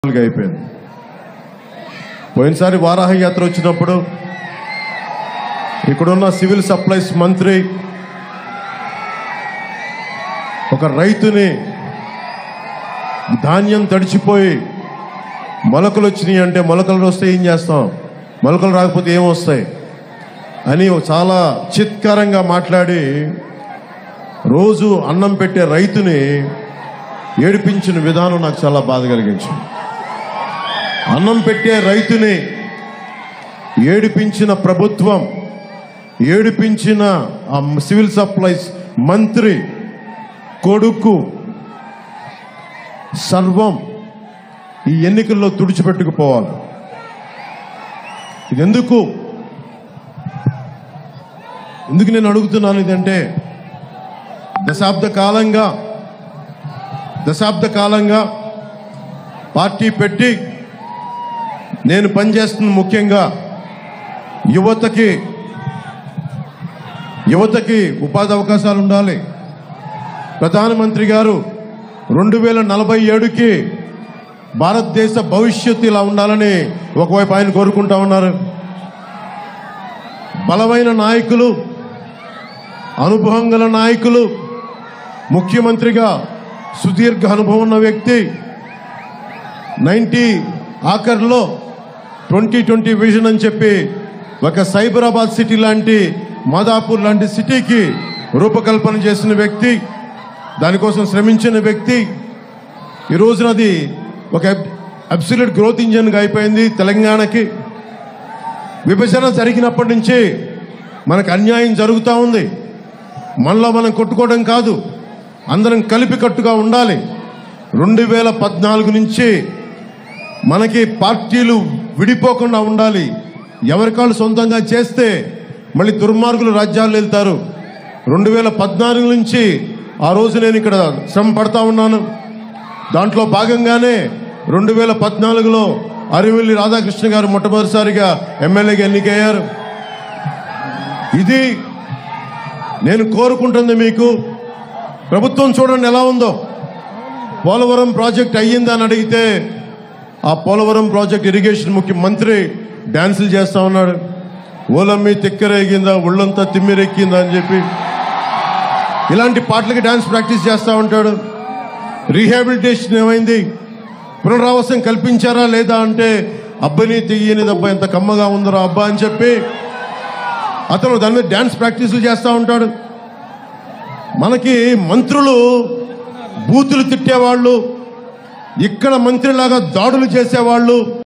గా అయిపోయింది పోయినసారి వారాహ యాత్ర వచ్చినప్పుడు ఇక్కడున్న సివిల్ సప్లైస్ మంత్రి ఒక రైతుని ధాన్యం తడిచిపోయి మొలకలు వచ్చినాయి అంటే మొలకలు వస్తే ఏం చేస్తాం మొలకలు రాకపోతే ఏం వస్తాయి అని చాలా చిత్కరంగా మాట్లాడి రోజు అన్నం పెట్టే రైతుని ఏడిపించిన విధానం నాకు చాలా బాధ కలిగించింది అన్నం పెట్టే రైతుని ఏడిపించిన ప్రభుత్వం ఏడిపించిన ఆ సివిల్ సప్లైస్ మంత్రి కొడుకు సర్వం ఈ ఎన్నికల్లో తుడిచిపెట్టుకుపోవాలి ఇది ఎందుకు ఎందుకు నేను అడుగుతున్నాను ఇదంటే దశాబ్ద కాలంగా దశాబ్ద కాలంగా పార్టీ పెట్టి నేను పనిచేస్తున్న ముఖ్యంగా యువతకి యువతకి ఉపాధి అవకాశాలు ఉండాలి ప్రధానమంత్రి గారు రెండు వేల నలభై ఏడుకి భారతదేశ భవిష్యత్తు ఇలా ఉండాలని ఒకవైపు ఆయన కోరుకుంటా ఉన్నారు బలమైన నాయకులు అనుభవం గల నాయకులు ముఖ్యమంత్రిగా సుదీర్ఘ అనుభవం ఉన్న వ్యక్తి నైన్టీ ఆఖరిలో ట్వంటీ ట్వంటీ విజన్ అని చెప్పి ఒక సైబరాబాద్ సిటీ లాంటి మాదాపూర్ లాంటి సిటీకి రూపకల్పన చేసిన వ్యక్తి దానికోసం శ్రమించిన వ్యక్తి ఈ రోజున అది ఒక అబ్సల్యూట్ గ్రోత్ ఇంజన్గా అయిపోయింది తెలంగాణకి విభజన జరిగినప్పటి నుంచి మనకు అన్యాయం జరుగుతూ ఉంది మనలో మనం కొట్టుకోవడం కాదు అందరం కలిపి కట్టుగా ఉండాలి రెండు వేల పద్నాలుగు నుంచి మనకి పార్టీలు విడిపోకుండా ఉండాలి ఎవరికాళ్ళు సొంతంగా చేస్తే మళ్ళీ దుర్మార్గులు రాజ్యాలు వెళ్తారు రెండు వేల పద్నాలుగు నుంచి ఆ రోజు నేను ఇక్కడ శ్రమ పడతా ఉన్నాను దాంట్లో భాగంగానే రెండు వేల పద్నాలుగులో అరివెల్లి రాధాకృష్ణ గారు మొట్టమొదటిసారిగా ఎమ్మెల్యేగా ఎన్నికయ్యారు ఇది నేను కోరుకుంటుంది మీకు ప్రభుత్వం చూడండి ఎలా ఉందో పోలవరం ప్రాజెక్ట్ అయ్యిందా అని అడిగితే ఆ పోలవరం ప్రాజెక్ట్ ఇరిగేషన్ ముఖ్యమంత్రి డాన్సులు చేస్తా ఉన్నాడు ఓలమ్మి తిక్కరేగిందా ఒళ్ళంతా తిమ్మిరెక్కిందా అని చెప్పి ఇలాంటి పాటలకి డాన్స్ ప్రాక్టీస్ చేస్తూ ఉంటాడు రీహాబిలిటేషన్ ఏమైంది పునరావాసం కల్పించారా లేదా అంటే అబ్బని తీయని దెబ్బ ఎంత కమ్మగా ఉందరా అబ్బా అని చెప్పి అతను దాని మీద డాన్స్ ప్రాక్టీసులు చేస్తూ ఉంటాడు మనకి మంత్రులు బూతులు తిట్టేవాళ్ళు ఇక్కడ మంత్రిలాగా దాడులు చేసేవాళ్ళు